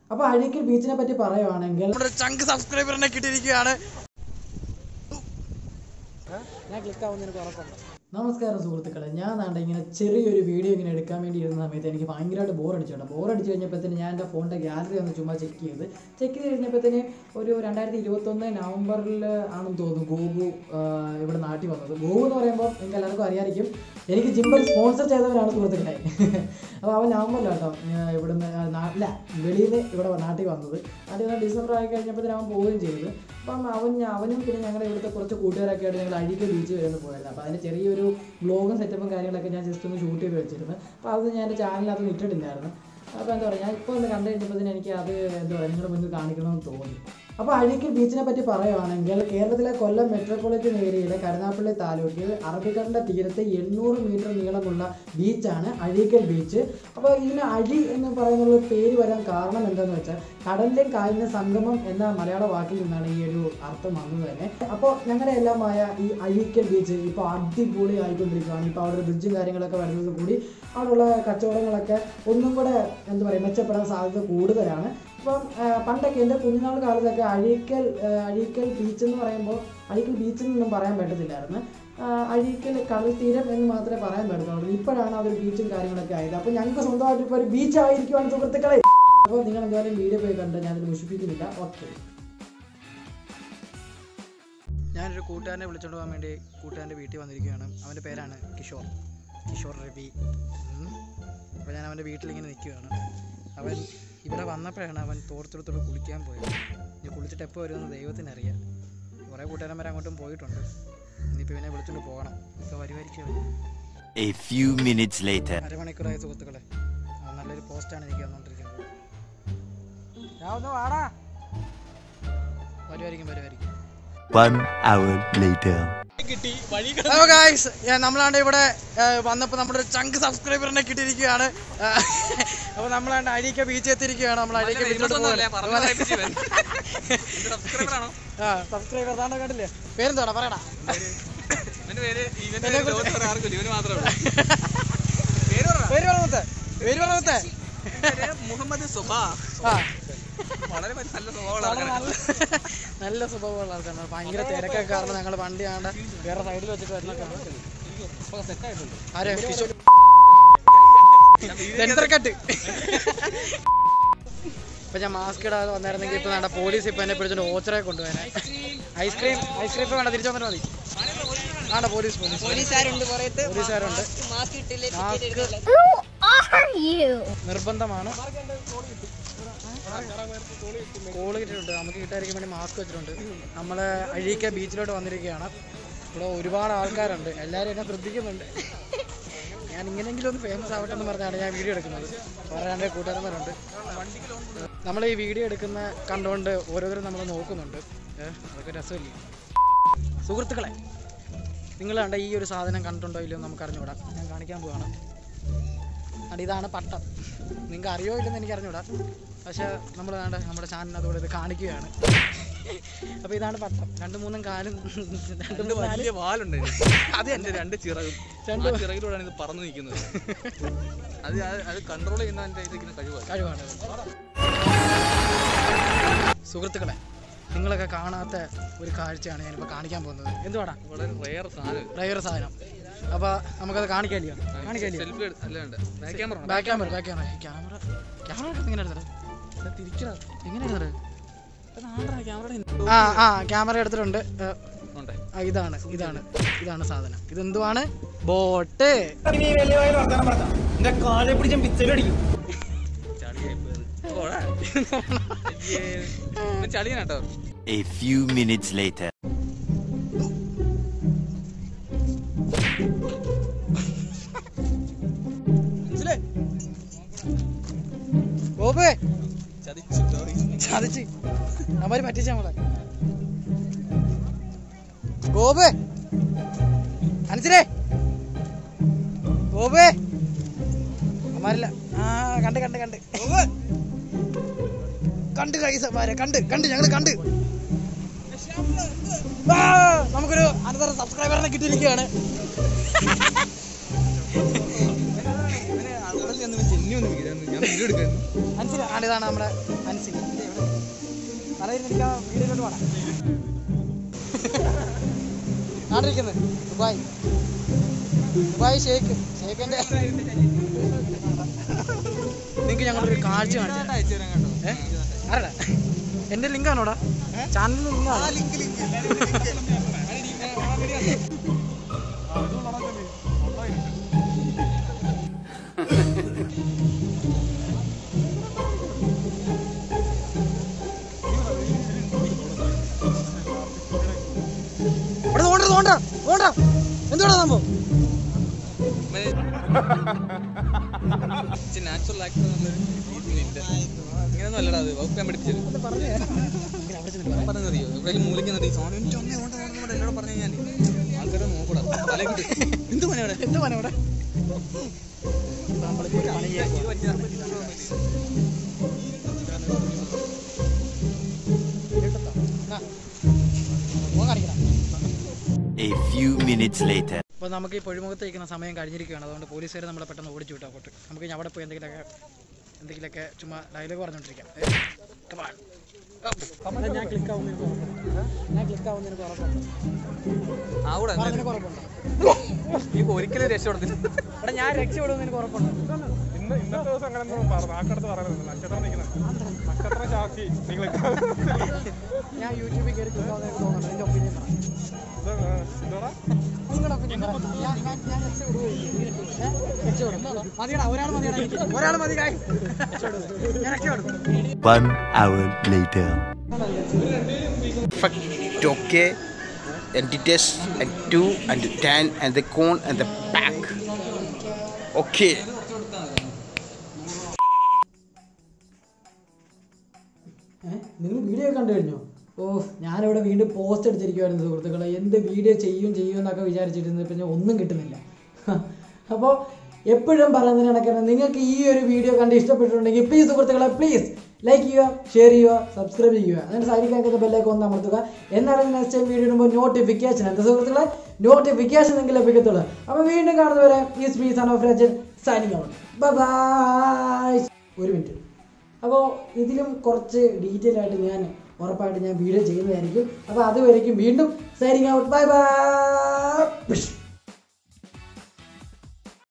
അപ്പോൾ അഴീക്കൽ ബീച്ചിനെ പറ്റി പറയുവാണെങ്കിൽ നമ്മുടെ ചങ്ക് സബ്സ്ക്രൈബറിനെ കിട്ടിയിരിക്കുകയാണ് ഞാൻ ക്ലിക്ക് ആവുന്ന എനിക്ക് ഉറപ്പുണ്ട് നമസ്കാരം സുഹൃത്തുക്കളെ ഞാൻ നാണ്ട ഇങ്ങനെ ചെറിയൊരു വീഡിയോ ഇങ്ങനെ എടുക്കാൻ വേണ്ടി ഇരുന്ന സമയത്ത് എനിക്ക് ഭയങ്കരമായിട്ട് ബോർ അടിച്ചു ബോർ അടിച്ച് കഴിഞ്ഞപ്പോഴത്തേന് ഞാൻ എൻ്റെ ഫോണിൻ്റെ ഗാലറി ഒന്ന് ചുമ്മാ ചെക്ക് ചെയ്ത് ചെക്ക് ചെയ്ത് കഴിഞ്ഞപ്പോഴത്തേന് ഒരു രണ്ടായിരത്തി ഇരുപത്തൊന്ന് നവംബറിൽ ആണെന്ന് തോന്നുന്നു ഗോപു ആ, ഇവിടെ നാട്ടിൽ വന്നത് ഗോപു എന്ന് പറയുമ്പോൾ നിങ്ങൾക്ക് എല്ലാവർക്കും അറിയാമായിരിക്കും എനിക്ക് ജിമ്മിൽ സ്പോൺസർ ചെയ്തവരാണ് സുഹൃത്തുക്കളെ അപ്പോൾ അവൻ നവംബറിലാട്ടോ ഇവിടുന്ന് ആ, നാ- ഇല്ല വെളിയിൽ നിന്ന് ഇവിടെ നാട്ടിൽ വന്നത് നാട്ടിൽ വന്ന് ഡിസംബർ ആയി കഴിഞ്ഞപ്പോഴത്തേന് അവൻ പോവുകയും ചെയ്തു അപ്പം അവൻ അവനും പിന്നെ ഞങ്ങളുടെ ഇവിടുത്തെ കുറച്ച് കൂട്ടുകാരൊക്കെ ആയിട്ട് ഞങ്ങൾ അഴീക്കൽ ബീച്ച് വരെ ഒന്ന് പോയായിരുന്നു അപ്പോൾ അതിൻ്റെ ചെറിയൊരു ബ്ലോഗും സെറ്റപ്പും കാര്യങ്ങളൊക്കെ ഞാൻ ജസ്റ്റ് ഒന്ന് ഷൂട്ട് ചെയ്ത് വെച്ചിരുന്നു അപ്പോൾ അത് ഞാൻ എൻ്റെ ചാനലിനകത്ത് ഇട്ടിട്ടില്ലായിരുന്നു അപ്പോൾ എന്താ പറയുക ഞാൻ ഇപ്പോൾ ഒന്ന് കണ്ടു കഴിഞ്ഞപ്പോഴത്തേന് എനിക്ക് അത് എന്താ പറയുക നിങ്ങളുടെ മുന്നിൽ കാണിക്കണമെന്ന് തോന്നി അപ്പോൾ അഴീക്കൽ ബീച്ചിനെ പറ്റി പറയുവാണെങ്കിൽ കേരളത്തിലെ കൊല്ലം മെട്രോപൊളിറ്റൻ ഏരിയയിലെ കരുനാപ്പള്ളി താലൂക്കിൽ അറബിക്കടലിൻ്റെ തീരത്ത് എണ്ണൂറ് മീറ്റർ നീളമുള്ള ബീച്ചാണ് അഴീക്കൽ ബീച്ച് അപ്പോൾ ഇതിന് അഴി എന്ന് പറയുന്ന ഒരു പേര് വരാൻ കാരണം എന്താണെന്ന് വെച്ചാൽ കടലിലെയും കായലിൻ്റെ സംഗമം എന്ന മലയാള വാക്കിൽ നിന്നാണ് ഈ ഒരു അർത്ഥം വന്നത് തന്നെ അപ്പോൾ ഞങ്ങളുടെ എല്ലാമായ ഈ അഴീക്കൽ ബീച്ച് ഇപ്പോൾ അടിപൊളി ആയിക്കൊണ്ടിരിക്കുകയാണ് ഇപ്പോൾ അവിടെ ഒരു ബ്രിഡ്ജും കാര്യങ്ങളൊക്കെ വരുന്നത് കൂടി അവിടെയുള്ള കച്ചവടങ്ങളൊക്കെ ഒന്നും കൂടെ എന്താ പറയുക മെച്ചപ്പെടാൻ സാധ്യത കൂടുതലാണ് ഇപ്പം ആ, പണ്ടൊക്കെ എൻ്റെ കുഞ്ഞുനാൾ കാലത്തൊക്കെ അഴീക്കൽ ആ, അഴീക്കൽ ബീച്ച് എന്ന് പറയുമ്പോൾ അഴീക്കൽ ബീച്ചിൽ നിന്നും പറയാൻ പറ്റത്തില്ലായിരുന്നു ആ, അഴീക്കൽ കടൽ തീരം എന്ന് മാത്രമേ പറയാൻ പറ്റത്തുള്ളൂ ഇപ്പോഴാണ് അതൊരു ബീച്ചും കാര്യങ്ങളൊക്കെ ആയത് അപ്പോൾ ഞങ്ങൾക്ക് സ്വന്തമായിട്ട് ഇപ്പോൾ ഒരു ബീച്ച് ആയിരിക്കുവാണ് സുഹൃത്തുക്കളെ അപ്പോൾ നിങ്ങൾ എന്തായാലും വീഡിയോ പോയി കണ്ട് ഞാനത് മുഷിപ്പിക്കുന്നില്ല ഓക്കെ ഞാനൊരു കൂട്ടുകാരനെ വിളിച്ചോണ്ട് പോകാൻ വേണ്ടി കൂട്ടുകാരൻ്റെ വീട്ടിൽ വന്നിരിക്കുകയാണ് അവൻ്റെ പേരാണ് കിഷോർ കിഷോർ രവി അപ്പോൾ ഞാൻ അവൻ്റെ വീട്ടിലിങ്ങനെ നിൽക്കുകയാണ് അവൻ ഇവിടെ വന്നപ്പോഴാണ് അവൻ തോർത്തെടുത്തോട് കുളിക്കാൻ പോയത് ഇനി കുളിച്ചിട്ട് എപ്പോൾ വരുമെന്ന് ദൈവത്തിനറിയാം കുറേ കൂട്ടുകാരന്മാർ അങ്ങോട്ടും പോയിട്ടുണ്ട് ഇനിയിപ്പോൾ ഇവനെ വിളിച്ചോണ്ട് പോകണം ഇപ്പോൾ വരുമായിരിക്കും അവൻ. A few minutes later. അരമണിക്കൂറായ സുഹൃത്തുക്കളെ ആ, നല്ലൊരു പോസ്റ്റാണ് എനിക്ക് വന്നുകൊണ്ടിരിക്കുന്നത് ഞാൻ ഒന്ന് വാടാ വരുമായിരിക്കും വരുമായിരിക്കും One hour later. Hello guys നമ്മളാണ്ട് ഇവിടെ വന്നപ്പോൾ നമ്മുടെ ഒരു ചങ്ക് സബ്സ്ക്രൈബറിനെ കിട്ടിയിരിക്കുകയാണ് അപ്പോൾ നമ്മളാണ്ട് അഴീക്ക ബീച്ച് എത്തിയിരിക്കുകയാണ് നമ്മൾ അഴീക്ക ബീച്ചിലോട്ട് ആ സബ്സ്ക്രൈബർ താണ്ട കണ്ടില്ലേ പേരെന്തോടാ പറയടാ പേര് പറഞ്ഞത്തെ പേര് പറഞ്ഞത്തെ മുഹമ്മദ് സുബാ ആ വളരെ നല്ല സ്വഭാവമുള്ള വളരെ ആൾക്കാരാണ്. നല്ല നല്ല സ്വഭാവമുള്ള ആൾക്കാരാണ് ഭയങ്കര തിരക്കൊക്കെ കാരണം ഞങ്ങൾ വണ്ടി ആണ്ട് വേറെ സൈഡിൽ വെച്ചിട്ട് വരുന്നൊക്കെയാണ് ഇപ്പൊ set ആയിട്ടുണ്ട്. ആരെ കിഷോർ സെൻസർ കട്ട് ഇപ്പൊ ഞാൻ മാസ്ക് ഇടാതെ വന്നായിരുന്നെങ്കിൽ ഇപ്പൊ വേണ്ട പോലീസ് ഇപ്പൊ എന്നെ പിടിച്ചോണ്ട് ഓച്ചറെ കൊണ്ടുപോകാൻ ഐസ്ക്രീം ഐസ്ക്രീം ഇപ്പൊ വേണ്ട തിരിച്ചു വന്നിട്ട് മതി ആണ്ട പോലീസ് പോലീസ് പോലീസുകാരുണ്ട് പുറത്ത് പോലീസുകാരുണ്ട് മാസ്ക് ഇട്ടില്ലേ മാസ്ക് are you? നിർബന്ധമാണ് കോള് കിട്ടിയിട്ടുണ്ട് നമുക്ക് കിട്ടാതിരിക്കാൻ വേണ്ടി മാസ്ക് വെച്ചിട്ടുണ്ട് നമ്മൾ അഴീക്ക ബീച്ചിലോട്ട് വന്നിരിക്കുകയാണ് ഇവിടെ ഒരുപാട് ആൾക്കാരുണ്ട് എല്ലാവരും എന്നെ ശ്രദ്ധിക്കുന്നുണ്ട് ഞാൻ ഇങ്ങനെയെങ്കിലും ഒന്ന് ഫേമസ് ആവട്ടെ എന്ന് പറഞ്ഞാണ് ഞാൻ വീഡിയോ എടുക്കുന്നത് വേറെ രണ്ട് കൂട്ടുകാരന്മാരുണ്ട് നമ്മൾ ഈ വീഡിയോ എടുക്കുന്ന കണ്ടുകൊണ്ട് ഓരോരുത്തരും നമ്മൾ നോക്കുന്നുണ്ട് ഏഹ് അതൊക്കെ രസമില്ലേ സുഹൃത്തുക്കളെ നിങ്ങൾ കണ്ട ഈ ഒരു സാധനം കണ്ടിട്ടുണ്ടോ ഇല്ലയോ എന്ന് നമുക്ക് അറിഞ്ഞുകൂടാ ഞാൻ കാണിക്കാൻ പോവാണ് അത് ഇതാണ് പട്ടം നിങ്ങൾക്ക് അറിയോ ഇല്ലെന്ന് എനിക്ക് അറിഞ്ഞൂടാ പക്ഷെ നമ്മൾ വേണ്ട നമ്മുടെ ചാനലിനകത്തോടെ ഇത് കാണിക്കുകയാണ് അപ്പോൾ ഇതാണ് പട്ടം രണ്ട് മൂന്നും കാലും രണ്ട് രണ്ട് മൂന്നും നാല് വലിയ വാലുണ്ട് ഇതിന്. അത് അതിന്റെ രണ്ട് ചിറകും രണ്ട് ആ ചിറകിലൂടെയാണ് ഇത് പറന്നു നിൽക്കുന്നത് അത് അത് അത് കൺട്രോൾ ചെയ്യുന്ന അതിന്റെ ഇതിക്കുന്ന കഴിവാണ് കഴിവാണ് സുഹൃത്തുക്കളെ നിങ്ങളൊക്കെ കാണാത്ത ഒരു കാഴ്ചയാണ് ഞാനിപ്പോൾ കാണിക്കാൻ പോകുന്നത് എന്തുവാടാ വളരെ റെയർ സാധനം ഡ്രൈവർ സാധനം അപ്പോൾ നമുക്കത് കാണിക്കാലിയോ കാണിക്കാലിയോ സെൽഫി അല്ലാണ്ട് back camera back camera back camera camera camera എങ്ങനെ എടുത്തത് തിരിക്കണ എങ്ങനെ എടുത്തത് ആ ആ ക്യാമറ എടുത്തിട്ടുണ്ട് ഏ, ഉണ്ട് ആ, ഇതാണ് ഇതാണ് ഇതാണ് സാധനം ഇതെന്തുവാണ് ബോട്ട് ചളിയായി പോയത്. പോടാ. അയ്യേ. ഇവൻ ചളിയനാട്ടോ A few minutes later. ബോബേ ചതിച്ചു sorry. ചതിച്ച് അവര് പറ്റിച്ച നമ്മളെ ഗോപേ അനുസരേ ഗോപേ അമ്മാരില്ല ആ കണ്ട് കണ്ട് കണ്ട് കണ്ട് കൈസമാരെ കണ്ട് കണ്ട് ഞങ്ങള് കണ്ട് ആ, നമുക്കൊരു അനന്തര സബ്സ്ക്രൈബറിനെ കിട്ടിയിരിക്കുകയാണ് ഇവനെ അവിടെ ചെന്ന് ഇവൻ ചെന്നി ഒന്ന് വീഴുന്നു. ഞാൻ വീഡിയോ എടുക്കായിരുന്നു അനുസരി ആണ് ഇതാണ് നമ്മുടെ അനുസരി ഏജൻസി പറയുന്ന എനിക്ക് ആ വീഡിയോയിലോട്ട് വേണം ആണ്ടിരിക്കുന്നത് ദുബായ് ദുബായ് ഷേക്ക് ഷേക്കിന്റെ നിങ്ങൾക്ക് ഞങ്ങളൊരു കാഴ്ച കാണിച്ചു അയച്ചു തരാം കേട്ടോ ഏ? ആരടാ എന്റെ ലിങ്ക് ആണോടാ ചാനലിൽ ലിങ്ക് ആണ് ഇവിടെ തോണ്ട തോണ്ട തോണ്ട എന്തുവാടാ സംഭവം നാച്ചുറൽ ആക്ടർ എന്നുള്ളൊരു ഇതിലില്ല ഇങ്ങനെയൊന്നും അല്ലടാ അത് വകുപ്പ് ഞാൻ പഠിപ്പിച്ചത് പറഞ്ഞറിയോ എവിടെയെങ്കിലും മൂലിക്ക് നിന്നിട്ട് ഈ സോണി എൻ്റെ അമ്മേ ഓണ്ട ഓണ്ട ഓണ്ട എന്നോട് പറഞ്ഞു കഴിഞ്ഞാൽ ആൾക്കാരെ നോക്കൂടാ തല കിട്ടി എന്ത് പണി അവിടെ എന്ത് പണി ഇവിടെ നമ്മളിപ്പോ ഒരു പണി ചെയ്യാൻ ഇത് പറ്റിയതാ. A few minutes later. അപ്പോൾ നമുക്ക് ഈ പൊഴിമുഖത്ത് നിൽക്കുന്ന സമയം കഴിഞ്ഞിരിക്കുകയാണ് അതുകൊണ്ട് പോലീസുകാർ നമ്മളെ പെട്ടെന്ന് ഓടിച്ചു വിട്ടു അങ്ങോട്ട് നമുക്ക് ഇനി അവിടെ പോയി എന്തെങ്കിലുമൊക്കെ എന്തെങ്കിലുമൊക്കെ ചുമ്മാ ഡയലോഗ് പറഞ്ഞുകൊണ്ടിരിക്കാം ഏ, come on. അല്ല, ഞാൻ ക്ലിക്ക് ആവുന്നതിന് ഉറപ്പുണ്ട് ഞാൻ ക്ലിക്ക് ആവുന്നതിന് ഉറപ്പുണ്ട് ആവൂടാ എന്തായാലും. നിനക്ക് ഉറപ്പുണ്ട് നീ ഒരിക്കലും രക്ഷപ്പെടത്തില്ല എടാ ഞാൻ രക്ഷപ്പെടുമെന്ന് എനിക്ക് ഉറപ്പുണ്ട് ഇന്ന് ഇന്നത്തെ ദിവസം അങ്ങനെ ഒന്നും പറ- നാക്കടുത്ത് പറയുന്നത് നക്ഷത്രം നിൽക്കുന്നത് നക്ഷത്രം ചാക്കി നിങ്ങൾ ഞാൻ യൂട്യൂബിൽ കയറി ക്ലിക്ക് ആവുന്നതിന് തോന്നുന്നുണ്ട് എൻ്റെ ഒപ്പീനിയൻ പറ എന്താടാ നിങ്ങളുടെ ഒപ്പീനിയൻ പറ ഞാൻ ഞാൻ ഞാൻ രക്ഷപ്പെടുകയില്ല ഏ? രക്ഷപ്പെടും മതിയടാ ഒരാൾ മതിയടാ എനിക്ക് ഒരാൾ മതി കായ് രക്ഷപ്പെടും ഞാൻ രക്ഷപ്പെടും One hour later. perfect okay entities and two and ten and the cone and the back okay ഏഹ് നിങ്ങൾ വീഡിയോ കണ്ടു കഴിഞ്ഞോ ഓ ഞാനിവിടെ വീണ്ടും പോസ്റ്റ് അടിച്ചിരിക്കുവായിരുന്നു സുഹൃത്തുക്കളെ എന്ത് വീഡിയോ ചെയ്യും ചെയ്യും എന്നൊക്കെ വിചാരിച്ചിരുന്നത് പിന്നെ ഒന്നും കിട്ടുന്നില്ല അപ്പോൾ എപ്പോഴും പറയുന്നതിന് കണക്കാണ് നിങ്ങൾക്ക് ഈ ഒരു വീഡിയോ കണ്ട് ഇഷ്ടപ്പെട്ടിട്ടുണ്ടെങ്കിൽ പ്ലീസ് സുഹൃത്തുക്കളെ പ്ലീസ് ലൈക്ക് ചെയ്യുക ഷെയർ ചെയ്യുക സബ്സ്ക്രൈബ് ചെയ്യുക അതിന് സൈഡിൽ കേൾക്കുന്ന ബെല്ലൊക്കെ ഒന്ന് അമർത്തുക എന്നാലും നെക്സ്റ്റ് ടൈം വീഡിയോ ഇടുമ്പോൾ നോട്ടിഫിക്കേഷൻ എന്താ സുഹൃത്തുക്കളെ നോട്ടിഫിക്കേഷൻ എങ്കിൽ ലഭിക്കത്തുള്ളൂ അപ്പോൾ വീണ്ടും കാണുന്നവരെ is me son of Rajan signing out bye ഒരു മിനിറ്റ് അപ്പോൾ ഇതിലും കുറച്ച് ഡീറ്റെയിൽ ആയിട്ട് ഞാൻ ഉറപ്പായിട്ട് ഞാൻ വീഡിയോ ചെയ്യുന്നതായിരിക്കും അപ്പോൾ അതുവരേക്കും വീണ്ടും സൈനിങ് ഔട്ട് ബൈ ബൈ